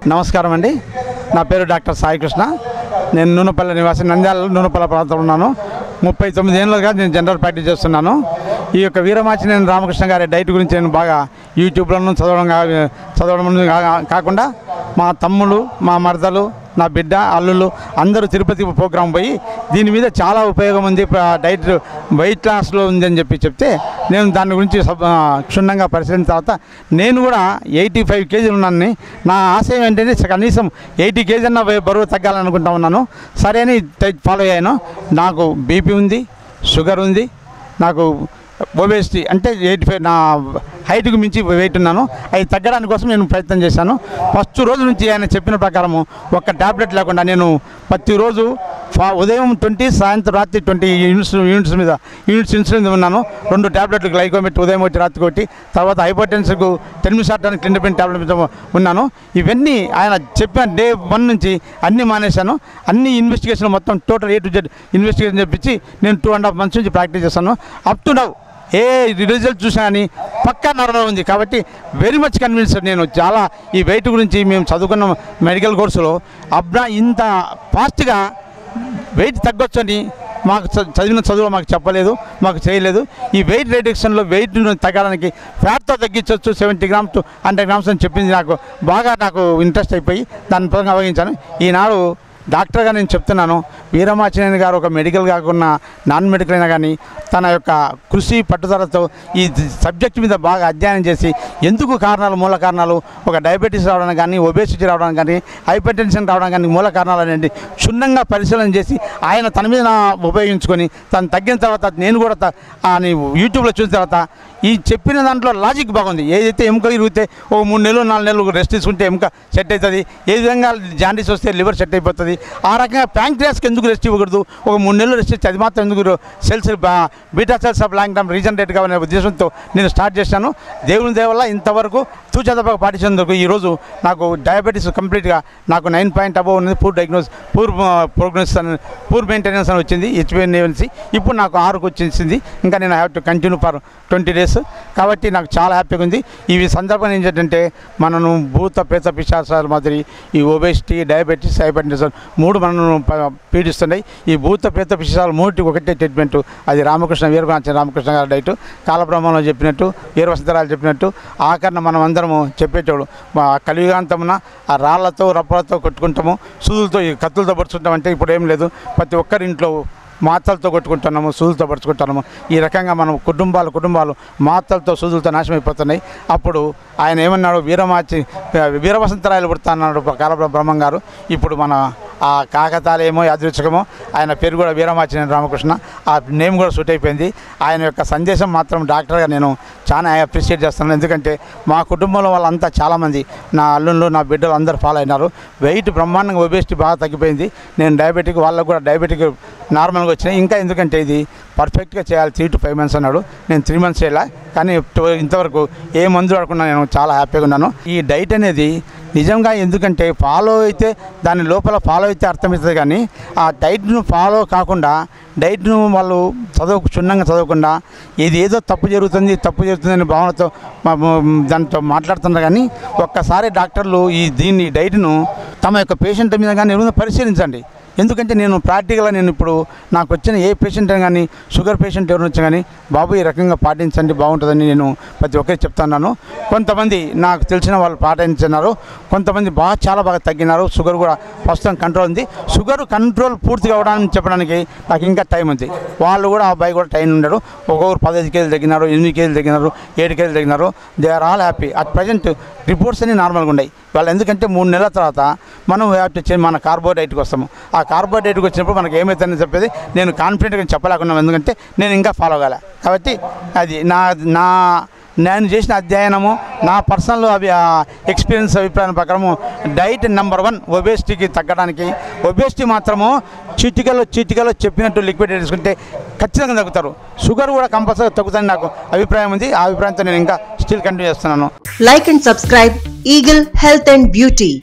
నమస్కారం అండి నా పేరు డాక్టర్ సాయికృష్ణ నేను నూనెపల్లి నివాసి నంద్యాల నూనెపల్లి ప్రాంతంలో ఉన్నాను ముప్పై తొమ్మిది ఏళ్ళుగా నేను జనరల్ ప్రాక్టీస్ చేస్తున్నాను ఈ యొక్క వీరమాచినేని రామకృష్ణ గారి డైట్ గురించి నేను బాగా యూట్యూబ్లోనూ చదవడం కా- చదవడం కా- కాకుండా మా తమ్ముళ్ళు మా మరదలు నా బిడ్డ అల్లుళ్ళు అందరూ తిరుపతి ప్రోగ్రాం పోయి దీని మీద చాలా ఉపయోగం ఉంది ప- డైట్ వెయిట్ లాస్లో ఉందని చెప్పి చెప్తే నేను దాని గురించి సబ్- ఆ, క్షుణ్ణంగా పరిశీలించిన తర్వాత నేను కూడా ఎయిటీ ఫైవ్ కేజీలు ఉన్నాను నా ఆశయం ఏంటంటే కనీసం ఎయిటీ కేజీ అన్న బ- బరువు తగ్గాలనుకుంటా ఉన్నాను సరే అని డైట్ ఫాలో అయ్యాను నాకు బీపీ ఉంది షుగర్ ఉంది నాకు ఒబేసిటీ అంటే ఎయిటీ ఫైవ్ నా హైట్కి మించి వెయిట్ ఉన్నాను అవి తగ్గడానికి కోసం నేను ప్రయత్నం చేశాను ఫస్ట్ రోజు నుంచి ఆయన చెప్పిన ప్రకారము ఒక ట్యాబ్లెట్ లేకుండా నేను ప్రతిరోజు ఫా- ఉదయం ట్వంటీ సాయంత్రం రాత్రి ట్వంటీ యూనిట్స్ యూనిట్స్ మీద యూనిట్స్ ఇన్సులిన్ మీద ఉన్నాను రెండు ట్యాబ్లెట్లు గ్లైకోమెట్ ఉదయం ఒకటి రాత్రి ఒకటి తర్వాత హైపోటెన్స్కు టెన్మిసాటానికి క్లిండపిన్ ట్యాబ్లెట్ మీద ఉన్నాను ఇవన్నీ ఆయన చెప్పిన డే వన్ నుంచి అన్నీ మానేశాను అన్ని ఇన్వెస్టిగేషన్ మొత్తం total A to Z investigation చెప్పించి నేను టూ అండ్ హాఫ్ మంత్స్ నుంచి ప్రాక్టీస్ చేస్తాను up to now A result చూసినా కానీ పక్కా నరలో ఉంది కాబట్టి వెరీ మచ్ కన్విన్స్డ్ నేను చాలా ఈ వెయిట్ గురించి మేము చదువుకున్న మెడికల్ కోర్సులో అబ్నా ఇంత ఫాస్ట్గా వెయిట్ తగ్గొచ్చని మాకు చ- చదివిన చదువు మాకు చెప్పలేదు మాకు చేయలేదు ఈ వెయిట్ రిడక్షన్లో వెయిట్ తగ్గడానికి ఫ్యాట్తో తగ్గించవచ్చు seventy grams to hundred grams అని చెప్పింది నాకు బాగా నాకు ఇంట్రెస్ట్ అయిపోయి దాని పరంగా అవగించాను ఈనాడు డాక్టర్గా నేను చెప్తున్నాను వీరమాచినేని గారు ఒక మెడికల్ కాకుండా నాన్ మెడికల్ అయినా కానీ తన యొక్క కృషి పట్టుదలతో ఈ సబ్జెక్ట్ మీద బాగా అధ్యయనం చేసి ఎందుకు కారణాలు మూల కారణాలు ఒక డయాబెటీస్ రావడానికి కానీ ఒబేసిటీ రావడానికి కానీ హైపర్ టెన్షన్ రావడానికి కానీ మూల కారణాలు అనేది క్షుణ్ణంగా పరిశీలన చేసి ఆయన తన మీద నా ఉపయోగించుకొని తను తగ్గిన తర్వాత నేను కూడా త- అని యూట్యూబ్లో చూసిన తర్వాత ఈ చెప్పిన దాంట్లో లాజిక్ బాగుంది ఏదైతే ఎముక ఇరిగితే ఒక మూడు నెలలు నాలుగు నెలలు రెస్ట్ తీసుకుంటే ఎముక సెట్ అవుతుంది ఏ విధంగా జాండీస్ వస్తే లివర్ సెట్ అయిపోతుంది ఆ రకంగా ప్యాంక్రియాస్కి ఎందుకు రెస్ట్ ఇవ్వకూడదు ఒక మూడు నెలలు రెస్ట్ ఇచ్చి అది మాత్రం ఎందుకు cells beta cells of long term regenerate కావాలనే ఉద్దేశంతో నేను స్టార్ట్ చేశాను దేవుని దేవల్ల ఇంతవరకు తూచదపక పాటించేందుకు ఈరోజు నాకు డయాబెటీస్ కంప్లీట్గా నాకు నైన్ పాయింట్ అబవ్ ఉన్నది పూర్ డయాగ్నోస్ పూర్ ప్రోగ్నోస్ అని పూర్ మెయింటెనెన్స్ అని వచ్చింది హెచ్బిఎన్ఏవన్సీ ఇప్పుడు నాకు ఆరుకు వచ్చేసింది ఇంకా నేను have to continue for twenty days కాబట్టి నాకు చాలా హ్యాపీగా ఉంది ఇవి సందర్భం ఏంటంటే మనను భూత ప్రేత పిశాచాల మాదిరి ఈ ఒబేసిటీ డయాబెటీస్ హైపర్టెన్షన్ మూడు మనను ప- పీడిస్తున్నాయి ఈ భూత ప్రేత పిశాచాలు మూటికి ఒకటే ట్రీట్మెంట్ అది రామకృష్ణ వీరభాంచ రామకృష్ణ గారి డైట్ కాలబ్రహ్మంలో చెప్పినట్టు వీరవసంతరాలు చెప్పినట్టు ఆఖరణ మనం అందరము చెప్పేటోడు మా కలియుగాంతమున ఆ రాళ్లతో రప్పలతో కొట్టుకుంటాము సూదులతో ఈ కత్తులతో పడుచుకుంటాం అంటే ఇప్పుడు ఏం లేదు ప్రతి ఒక్కరింట్లో మాతలతో కొట్టుకుంటున్నాము సూదులతో పడుచుకుంటున్నాము ఈ రకంగా మనం కుటుంబాలు కుటుంబాలు మాతలతో సూదులతో నాశనం అయిపోతున్నాయి అప్పుడు ఆయన ఏమన్నాడు వీరమాచి వీరవసంతరాయలు పుడతా అన్నాడు కాల బ్రహ్మం గారు ఇప్పుడు మన ఆ కాకతాలేమో యాదృచ్ఛికమో ఆయన పేరు కూడా వీరమాచినేని రామకృష్ణ ఆ నేమ్ కూడా సూట్ అయిపోయింది ఆయన యొక్క సందేశం మాత్రం డాక్టర్గా నేను చాలా అప్రిషియేట్ చేస్తున్నాను ఎందుకంటే మా కుటుంబంలో వాళ్ళంతా చాలామంది నా అల్లుళ్ళు నా బిడ్డలు అందరూ ఫాలో అయినారు వెయిట్ బ్రహ్మాండంగా ఒబేసిటీ బాగా తగ్గిపోయింది నేను డయాబెటిక్ వాళ్ళకు కూడా డయాబెటిక్ నార్మల్గా వచ్చినాయి ఇంకా ఎందుకంటే ఇది పర్ఫెక్ట్గా చేయాలి త్రీ టు ఫైవ్ మంత్స్ అన్నాడు నేను త్రీ మంత్స్ చేయాలి కానీ టు- ఇంతవరకు ఏ మందు వాడకుండా నేను చాలా హ్యాపీగా ఉన్నాను ఈ డైట్ అనేది నిజంగా ఎందుకంటే ఫాలో అయితే దాని లోపల ఫాలో అయితే అర్థమవుతుంది కానీ ఆ డైట్ను ఫాలో కాకుండా డైట్ను వాళ్ళు చదువు క్షుణ్ణంగా చదవకుండా ఇది ఏదో తప్పు జరుగుతుంది తప్పు జరుగుతుందనే భావనతో మా- మా- దాంతో మాట్లాడుతున్నారు కానీ ఒక్కసారి డాక్టర్లు ఈ దీన్ని డైట్ను తమ యొక్క పేషెంట్ మీద కానీ ఎవరైనా పరిశీలించండి ఎందుకంటే నేను ప్రాక్టికల్గా నేను ఇప్పుడు నాకు వచ్చిన ఏ పేషెంట్ అయినా కానీ షుగర్ పేషెంట్ ఎవరు వచ్చినా కానీ బాబు ఈ రకంగా పాటించండి బాగుంటుందని నేను ప్రతి ఒక్కరికి చెప్తున్నాను కొంతమంది నాకు తెలిసిన వాళ్ళు పాటించున్నారు కొంతమంది బాగా చాలా బాగా తగ్గినారు షుగర్ కూడా ప్రస్తుతం కంట్రోల్ ఉంది షుగర్ కంట్రోల్ పూర్తిగా అవడానికి చెప్పడానికి నాకు ఇంకా టైం ఉంది వాళ్ళు కూడా ఆ అబ్బాయి కూడా టైం ఉన్నాడు ఒక్కొక్కరు పదహైదు కేజీలు తగ్గినారు ఎనిమిది కేజీలు తగ్గినారు ఏడు కేజీలు తగ్గినారు they are all happy at present reports అన్ని నార్మల్గా ఉన్నాయి వాళ్ళు ఎందుకంటే మూడు నెలల తర్వాత మనం హ్యావ్ టు చేంజ్ మన కార్బోహైడ్రేట్కి వస్తాము ఆ కార్బోహైడ్రేట్కి వచ్చినప్పుడు మనకి ఏమవుతుందని చెప్పేది నేను కాన్ఫిడెంట్గా చెప్పలేకున్నాను ఎందుకంటే నేను ఇంకా ఫాలో కాలే కాబట్టి అది నా నా నేను చేసిన అధ్యయనము నా పర్సనల్ అవి ఎక్స్పీరియన్స్ అభిప్రాయం ప్రకారము డైట్ నెంబర్ వన్ ఒబేసిటీకి తగ్గడానికి ఒబేసిటీ మాత్రము చిటికలో చిటికలో చెప్పినట్టు లిక్విడ్ తీసుకుంటే ఖచ్చితంగా తగ్గుతారు షుగర్ కూడా కంపల్సరీ తగ్గుతుందని నాకు అభిప్రాయం ఉంది ఆ అభిప్రాయంతో నేను ఇంకా స్టిల్ కంటిన్యూ చేస్తున్నాను Like and subscribe Eagle Health and Beauty.